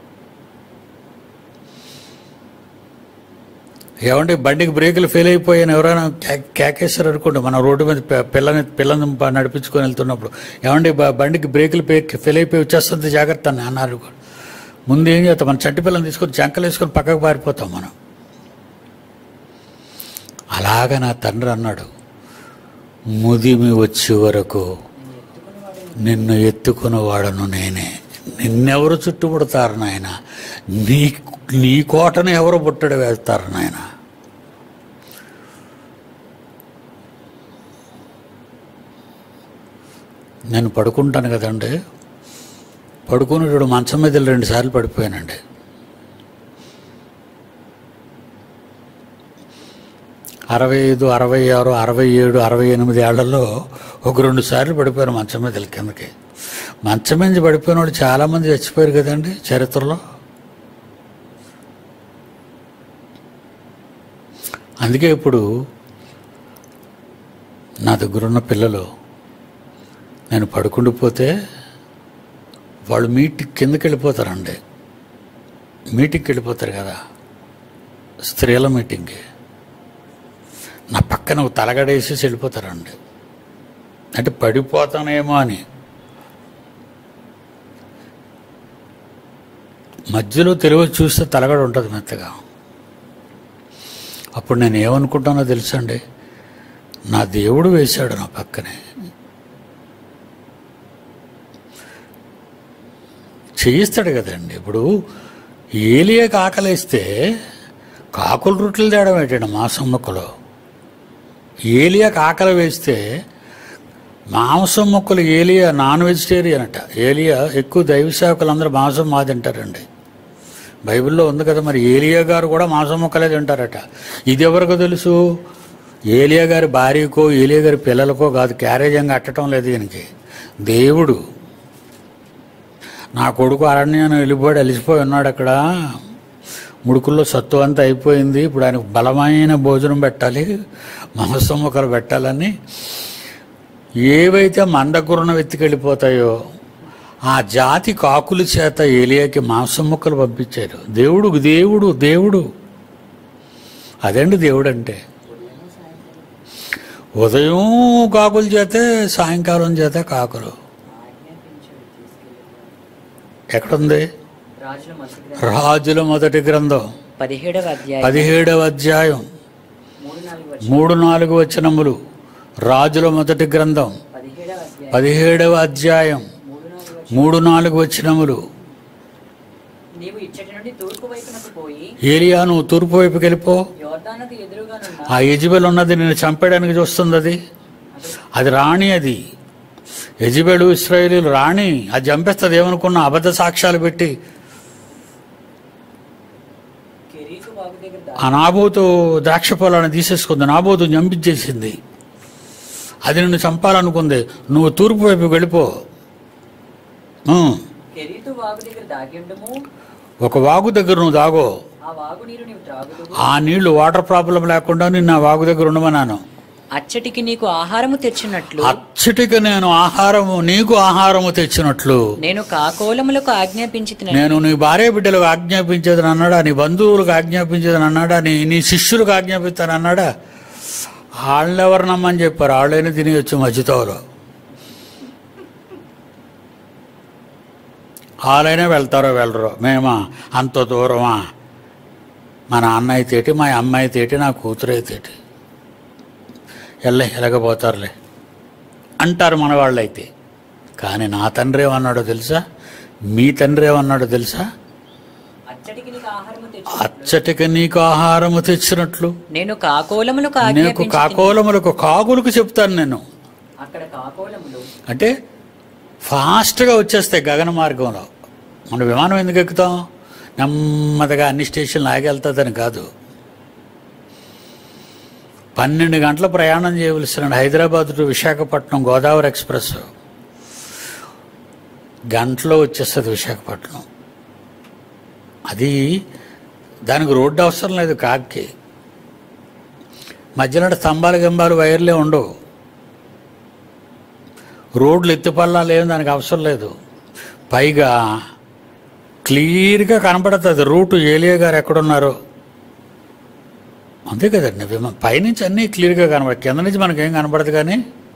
ఏమంటే బండికి బ్రేకులు ఫెయిల్ అయిపోయాను ఎవరైనా క్యా- క్యాకేశారు అనుకోండి మన రోడ్డు మీద పి- పిల్లని పిల్లని ప- నడిపించుకొని వెళ్తున్నప్పుడు ఏమంటే బ- బండికి బ్రేకులు పే- ఫెయిల్ అయిపోయి వచ్చేస్తుంది జాగ్రత్త అని అన్నారు ముందు ఏం చేస్తాం మన చంటి పిల్లని తీసుకొని చంకలు వేసుకొని పక్కకు పారిపోతాం మనం అలాగ నా తండ్రి అన్నాడు ముదిమి వచ్చే వరకు నిన్ను ఎత్తుకునేవాడను నేనే నిన్నెవరు చుట్టుముడతారు నాయన నీ నీ కోటను ఎవరు బుట్టడి వేస్తారు నాయన నేను పడుకుంటాను కదండి పడుకునేటప్పుడు మంచం మీద వెళ్ళి రెండు సార్లు పడిపోయానండి అరవై ఐదు అరవై ఆరు అరవై ఏడు అరవై ఎనిమిది ఏళ్లలో ఒక రెండు సార్లు పడిపోయారు మంచం మీద వెళ్ళి కిందకి మంచం మీద పడిపోయిన వాళ్ళు చాలామంది చచ్చిపోయారు కదండి చరిత్రలో అందుకే ఇప్పుడు నా దగ్గరున్న పిల్లలు నేను పడుకుండిపోతే వాళ్ళు మీటింగ్ కిందకి వెళ్ళిపోతారండి మీటింగ్కి వెళ్ళిపోతారు కదా స్త్రీల మీటింగ్కి నా పక్కన ఒక తలగడేసేసి వెళ్ళిపోతారండి అంటే పడిపోతానేమో అని మధ్యలో తెలివి చూస్తే తలగడ ఉంటుంది మెత్తగా అప్పుడు నేను ఏమనుకుంటానో తెలుసండి నా దేవుడు వేశాడు నా పక్కనే చేయిస్తాడు కదండి ఇప్పుడు ఏలియాకి ఆకలిస్తే కాకుల రొట్టెలు తేడం పెట్టాడు మాంసం ముక్కలు ఏలియాకి ఆకలి వేస్తే మాంసం ముక్కలు ఏలియా నాన్ వెజిటేరియన్ అట ఏలియా ఎక్కువ దైవ సేవకులందరూ మాంసం మా తింటారండి బైబిల్లో ఉంది కదా మరి ఏలియా గారు కూడా మాంసం ముక్కలే తింటారట ఇది ఎవరికి తెలుసు ఏలియా గారి భార్యకో ఏలియా గారి పిల్లలకో కాదు క్యారేజంగా అట్టడం లేదు ఈయనకి దేవుడు నా కొడుకు అరణ్యాన్ని వెళ్ళిపోయాడు అలిసిపోయి ఉన్నాడు అక్కడ ముడుకుల్లో సత్తు అంతా అయిపోయింది ఇప్పుడు ఆయనకు బలమైన భోజనం పెట్టాలి మాంసం ముక్కలు పెట్టాలని ఏవైతే మన దగ్గరున్న వెతికెళ్ళిపోతాయో ఆ జాతి కాకుల చేత ఏలియాకి మాంసం ముక్కలు పంపించారు దేవుడు దేవుడు దేవుడు అదండి దేవుడు అంటే ఉదయం కాకుల చేతే సాయంకాలం చేత కాకులు ఆజ్ఞాపించాడు తీసుకెళ్ళి ఎక్కడుంది రాజుల మొదటి గ్రంథం రాజుల మొదటి గ్రంథం పదిహేడవ అధ్యాయం పదిహేడవ అధ్యాయం మూడు నాలుగు వచ్చి మూడు నాలుగు వచనములు రాజుల మొదటి గ్రంథం పదిహేడవ అధ్యాయం పదిహేడవ అధ్యాయం మూడు నాలుగు వచ్చి మూడు నాలుగు వచనములు నీవు ఇచ్చటి నుండి తూర్పు వైపునకు పోయి ఏలియా నువ్వు తూర్పు వైపుకి వెళ్ళిపో యోర్దానకు ఎదురుగానున్న ఆ యజబెల్ ఉన్నది నేను చంపేయడానికి చూస్తుంది అది అది రాణి అది యజబెలు ఇస్రాయేలీలు రాణి అది చంపేస్తుంది ఏమనుకున్నా అబద్ధ సాక్ష్యాలు పెట్టి కెరీకు వాగు దగ్గర దా- ఆ నాబోతు ద్రాక్ష పొలాన్ని తీసేసుకుంది నాబోతు చంపించేసింది అది నిన్ను చంపాలనుకుంది నువ్వు తూర్పు వైపుకి వెళ్ళిపో ఉం. కెరీతు వాగు దగ్గర దాగి ఉండము ఒక వాగు దగ్గర నువ్వు దాగో ఆ వాగు నీరు నీవు త్రాగుదువు ఆ నీళ్లు వాటర్ ప్రాబ్లం లేకుండా నిన్ను ఆ వాగు దగ్గర ఉండమన్నాను అచ్చటికి నీకు ఆహారము తెచ్చినట్లు అచ్చటికి నేను ఆహారము నీకు ఆహారము తెచ్చినట్లు నేను కాకోలములకు ఆజ్ఞాపించి నేను నీ భార్య బిడ్డలకు ఆజ్ఞాపించేదని అన్నాడా నీ బంధువులకు ఆజ్ఞాపించేదని అన్నాడా నీ నీ శిష్యులకు ఆజ్ఞాపిస్తాను అన్నాడా వాళ్ళని ఎవరు నమ్మని చెప్పారు వాళ్ళైనా తినేయచ్చు మధ్యతోలో వాళ్ళైనా వెళ్తారో వెళ్ళరో మేమా అంత దూరమా మా నాన్న అయితేటి మా అమ్మ అయితేటి నా కూతురు అయితేటి ఎల్ల ఎలగపోతారులే అంటారు మన వాళ్ళైతే కానీ నా తండ్రి ఏమన్నాడో తెలుసా మీ తండ్రి ఏమన్నాడో తెలుసా అచ్చటికి నీకు ఆహారము తెచ్చి అచ్చటికి నీకు ఆహారము తెచ్చినట్లు నేను కాకోలములకు నీకు ఆజ్ఞాపించి కాకోలములకు కాకులకు చెప్తాను నేను అక్కడ కాకోలములు అంటే ఫాస్ట్గా వచ్చేస్తాయి గగన మార్గంలో మన విమానం ఎందుకు ఎక్కుతాం నెమ్మదిగా అన్ని స్టేషన్లు ఆగి వెళ్తుందని కాదు పన్నెండు గంటల ప్రయాణం చేయవలసిన హైదరాబాద్ టు విశాఖపట్నం గోదావరి ఎక్స్ప్రెస్ గంటలో వచ్చేస్తుంది విశాఖపట్నం అది దానికి రోడ్డు అవసరం లేదు కాకి మధ్యలో స్తంభాలు గింబాలు వైర్లే ఉండవు రోడ్లు ఎత్తిపల్లాలు ఏం దానికి అవసరం లేదు పైగా క్లియర్గా కనపడుతుంది రూటు ఏలియా గారు ఎక్కడున్నారో అంతే కదండి విమా పైనుంచి అన్నీ క్లియర్గా కనబడ కింద నుంచి మనకేం కనపడదు కానీ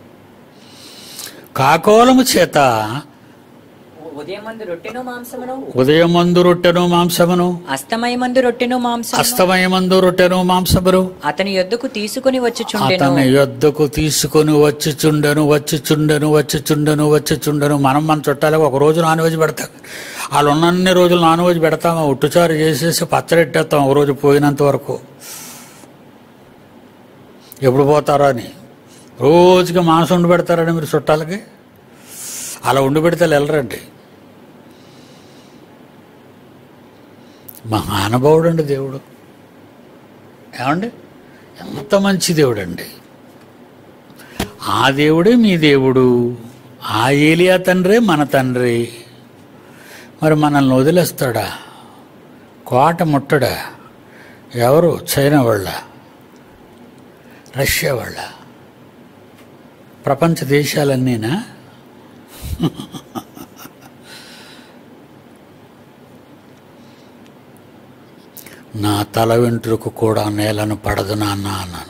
కాకోలము చేత ఉదయం మందు రొట్టెను మాంసమును ఉదయమందు రొట్టెను మాంసమును అస్తమయమందు రొట్టెను మాంసమును అస్తమయమందు రొట్టెను మాంసమును అతని యొద్దకు తీసుకుని వచ్చుచుండెను అతని యొద్దకు తీసుకొని వచ్చిచుండెను వచ్చిచుండెను వచ్చిచుండెను వచ్చిచుండెను మనం మన చుట్టాలకు ఒక రోజు నాన్ వెజ్ పెడతాం వాళ్ళు ఉన్నన్ని రోజులు నాన్ వెజ్ పెడతాము ఉట్టుచారు చేసేసి పచ్చడెట్టేస్తాం ఒక రోజు పోయినంత వరకు ఎప్పుడు పోతారో అని రోజుకి మాంసం ఉండి పెడతారని మీరు చుట్టాలకి అలా ఉండి పెడితే వాళ్ళు వెళ్ళరండి మహానుభావుడు అండి దేవుడు ఏమండి ఎంత మంచి దేవుడు అండి ఆ దేవుడే మీ దేవుడు ఆ ఏలియా తండ్రే మన తండ్రి మరి మనల్ని వదిలేస్తాడా కోట ముట్టడా ఎవరు చైనా వాళ్ళ రష్యా వాళ్ళ ప్రపంచ దేశాలన్నీనా నా తల వెంట్రుకు కూడా నేలను పడదు నాన్న అన్నాను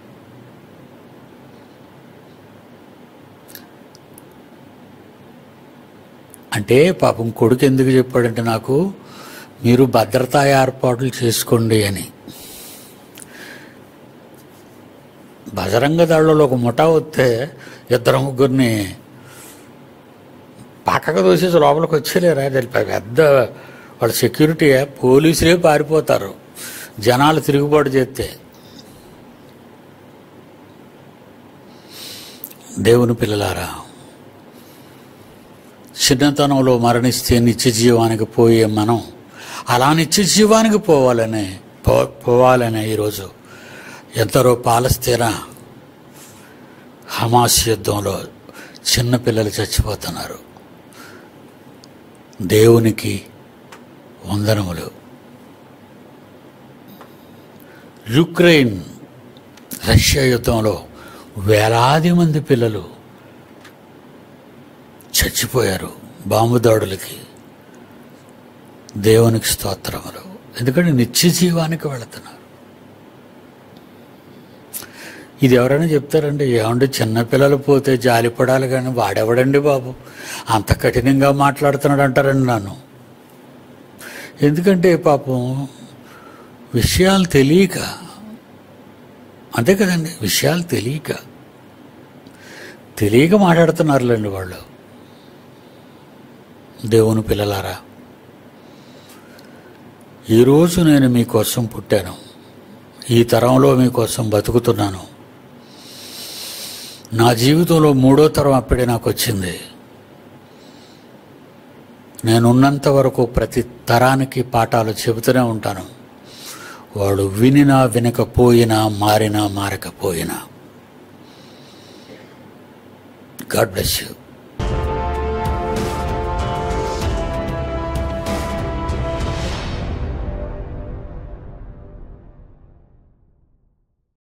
అంటే పాపం కొడుకు ఎందుకు చెప్పాడంటే నాకు మీరు భద్రతా ఏర్పాట్లు చేసుకోండి అని బజరంగ దాళ్ళలో ఒక ముఠా వస్తే ఇద్దరు ముగ్గురిని పక్కకు దోసేసి లోపలికి వచ్చేలేరా అది పెద్ద వాళ్ళ సెక్యూరిటీ పోలీసులే పారిపోతారు జనాలు తిరుగుబాటు చేస్తే దేవుని పిల్లలారా చిన్నతనంలో మరణిస్తే నిత్య జీవానికి పోయే మనం అలా నిత్య జీవానికి పోవాలనే పో పోవాలనే ఈరోజు ఎందరో పాలస్తీనా హమాస్ యుద్ధంలో చిన్నపిల్లలు చచ్చిపోతున్నారు దేవునికి వందనములు యుక్రెయిన్ రష్యా యుద్ధంలో వేలాది మంది పిల్లలు చచ్చిపోయారు బాంబు దాడులకి దేవునికి స్తోత్రములు ఎందుకంటే నిత్య జీవానికి వెళుతున్నారు ఇది ఎవరైనా చెప్తారండి ఏమంటే చిన్నపిల్లలు పోతే జాలిపడాలి కానీ వాడెవడండి బాబు అంత కఠినంగా మాట్లాడుతున్నాడు అంటారండి నన్ను ఎందుకంటే పాపం విషయాలు తెలియక అంతే కదండి విషయాలు తెలియక తెలియక మాట్లాడుతున్నారులేండి వాళ్ళు దేవుని పిల్లలారా ఈరోజు నేను మీకోసం పుట్టాను ఈ తరంలో మీకోసం బతుకుతున్నాను నా జీవితంలో మూడో తరం అప్పుడే నాకు వచ్చింది నేనున్నంత వరకు ప్రతి తరానికి పాఠాలు చెబుతూనే ఉంటాను వాడు వినినా వినకపోయినా మారినా మారకపోయినా గాడ్ బ్లెస్ యూ